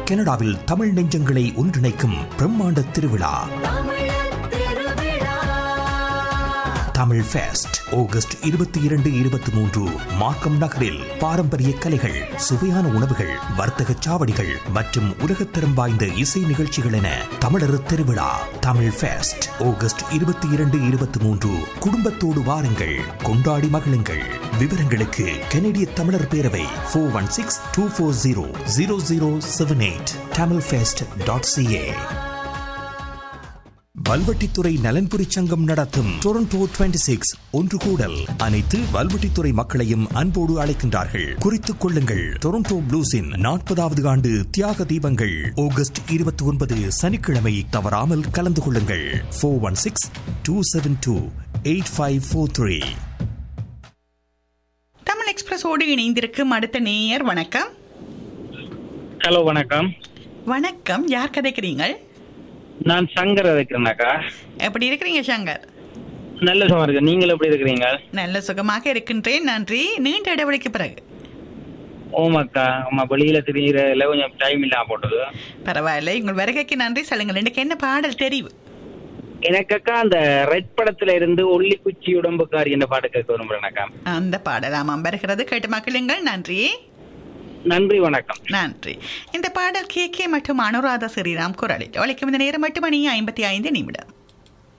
கனடாவில் தமிழ் நெஞ்சங்களை ஒன்றிணைக்கும் பிரம்மாண்ட திருவிழா தமிழ் ஃபெஸ்ட் ஆகஸ்ட் இருபத்தி இரண்டு இருபத்தி மூன்று மார்க்கம் நகரில் பாரம்பரிய கலைகள் சுவையான உணவுகள் வர்த்தக சாவடிகள் மற்றும் உலகத்தரம் வாய்ந்த இசை நிகழ்ச்சிகள் என தமிழர் திருவிழா தமிழ் ஃபெஸ்ட் ஆகஸ்ட் இருபத்தி இரண்டு இருபத்தி மூன்று குடும்பத்தோடு வாருங்கள் கொண்டாடி மகிழுங்கள் விவரங்களுக்கு கனடிய தமிழர் பேரவை four one six two four zero zero zero seven eight Tamil fest dot CA Valvettithurai நலன்புரி சங்கம் நடத்தும் டொரண்டோ 26 சிக்ஸ் ஒன்று கூடல் அனைத்து வல்வெட்டித்துறை மக்களையும் அன்போடு அழைக்கின்றார்கள் குறித்துக் கொள்ளுங்கள் டொரண்டோ ப்ளூஸின் நாற்பதாவது ஆண்டு தியாக தீபங்கள் ஆகஸ்ட் இருபத்தி ஒன்பது சனிக்கிழமை தவறாமல் கலந்து கொள்ளுங்கள் four one six two seven two eight five four three Tamil எக்ஸ்பிரஸோடு இணைந்திருக்கும் அடுத்த நேயர் வணக்கம் ஹலோ வணக்கம் வணக்கம் யார் கதைக்கிறீங்கள் நான் சங்கர் இருக்கிறேனாக்கா எப்படி இருக்கிறீங்க சங்கர் நல்ல சுகம் இருக்கு நீங்கள் எப்படி இருக்கிறீங்க நல்ல சுகமாக இருக்கின்றேன் நன்றி நீண்ட இடைவெளிக்கு பிறகு ஓமாக்கா அம்மா வெளியில திரியிறதுல கொஞ்சம் டைம் இல்லாம போட்டது பரவாயில்லை உங்கள் வருகைக்கு நன்றி சொல்லுங்கள் எனக்கு என்ன பாடல் தெரிவு எனக்கக்கா அந்த ரெட் படத்துல இருந்து ஒல்லி குச்சி உடம்புக்காரி என்ற பாட்டு கேட்க விரும்புறேனாக்கா அந்த பாடல் ஆமாம் வருகிறது கேட்டு மக்களுங்கள் நன்றி நன்றி வணக்கம் நன்றி இந்த பாடல் கே கே மற்றும் அனுராதா ஸ்ரீராம் குரலில் ஒழிக்கும் இந்த நேரம் எட்டு மணி ஐம்பத்தி ஐந்து நிமிடம்